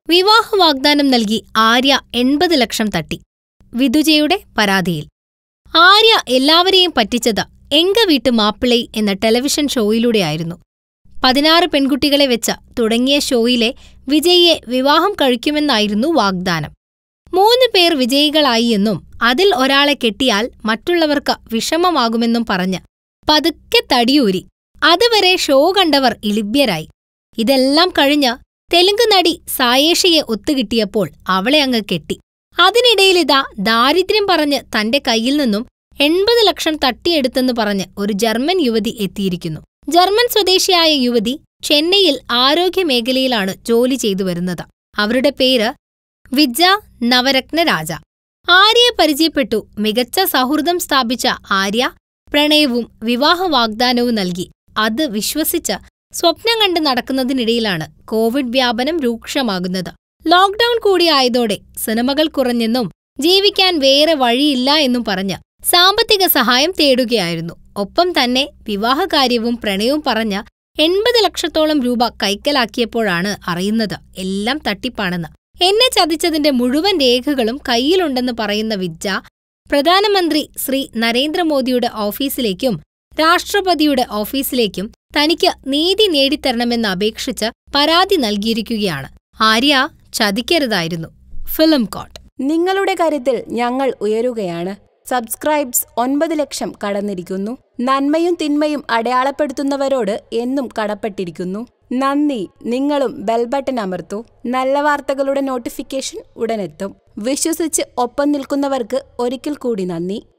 വിവാഹ വാഗ്ദാനം നൽകി ആര്യ എൺപത് ലക്ഷം തട്ടി വിദുജയുടെ പരാതിയിൽ ആര്യ എല്ലാവരെയും പറ്റിച്ചത് എങ്ക വീട്ട് മാപ്പിളൈ എന്ന ടെലിവിഷൻ ഷോയിലൂടെയായിരുന്നു പതിനാറ് പെൺകുട്ടികളെ വെച്ച് തുടങ്ങിയ ഷോയിലെ വിജയിയെ വിവാഹം കഴിക്കുമെന്നായിരുന്നു വാഗ്ദാനം മൂന്ന് പേർ വിജയികളായി എന്നും അതിൽ ഒരാളെ കെട്ടിയാൽ മറ്റുള്ളവർക്ക് വിഷമമാകുമെന്നും പറഞ്ഞ് പതുക്കെ തടിയൂരി അതുവരെ ഷോ കണ്ടവർ ഇളിഭ്യരായി ഇതെല്ലാം കഴിഞ്ഞ് തെലുങ്ക് നടി സായേഷയെ ഒത്തുകിട്ടിയപ്പോൾ അവളെ അങ്ങ് കെട്ടി അതിനിടയിലിതാ ദാരിദ്ര്യം പറഞ്ഞ് തന്റെ കയ്യിൽ നിന്നും എൺപത് ലക്ഷം തട്ടിയെടുത്തെന്ന് പറഞ്ഞ് ഒരു ജർമ്മൻ യുവതി എത്തിയിരിക്കുന്നു ജർമ്മൻ സ്വദേശിയായ യുവതി ചെന്നൈയിൽ ആരോഗ്യമേഖലയിലാണ് ജോലി ചെയ്തു വരുന്നത് അവരുടെ പേര് വിജ നവരത്ന രാജ ആര്യയെ പരിചയപ്പെട്ടു മികച്ച സൗഹൃദം സ്ഥാപിച്ച ആര്യ പ്രണയവും വിവാഹ വാഗ്ദാനവും നൽകി അത് വിശ്വസിച്ച് സ്വപ്നം കണ്ട് നടക്കുന്നതിനിടയിലാണ് കോവിഡ് വ്യാപനം രൂക്ഷമാകുന്നത് ലോക്ഡൌൺ കൂടിയായതോടെ സിനിമകൾ കുറഞ്ഞെന്നും ജീവിക്കാൻ വേറെ വഴിയില്ല എന്നും പറഞ്ഞ് സാമ്പത്തിക സഹായം തേടുകയായിരുന്നു ഒപ്പം തന്നെ വിവാഹകാര്യവും പ്രണയവും പറഞ്ഞ് എൺപത് ലക്ഷത്തോളം രൂപ കൈക്കലാക്കിയപ്പോഴാണ് അറിയുന്നത് എല്ലാം തട്ടിപ്പാണെന്ന് എന്നെ ചതിച്ചതിന്റെ മുഴുവൻ രേഖകളും കയ്യിലുണ്ടെന്ന് പറയുന്ന വിദ്യ പ്രധാനമന്ത്രി ശ്രീ നരേന്ദ്രമോദിയുടെ ഓഫീസിലേക്കും രാഷ്ട്രപതിയുടെ ഓഫീസിലേക്കും തനിക്ക് നീതി നേടിത്തരണമെന്ന് അപേക്ഷിച്ച് പരാതി നൽകിയിരിക്കുകയാണ് ആര്യ ചതിക്കരുതായിരുന്നു ഫിലിം കോട്ട് നിങ്ങളുടെ കരുത്തിൽ ഞങ്ങൾ ഉയരുകയാണ് സബ്സ്ക്രൈബ്സ് ഒൻപത് ലക്ഷം കടന്നിരിക്കുന്നു നന്മയും തിന്മയും അടയാളപ്പെടുത്തുന്നവരോട് എന്നും കടപ്പെട്ടിരിക്കുന്നു നന്ദി നിങ്ങളും ബെൽ ബട്ടൺ അമർത്തൂ നല്ല വാർത്തകളുടെ നോട്ടിഫിക്കേഷൻ ഉടനെത്തും വിശ്വസിച്ച് ഒപ്പം നിൽക്കുന്നവർക്ക് ഒരിക്കൽ കൂടി നന്ദി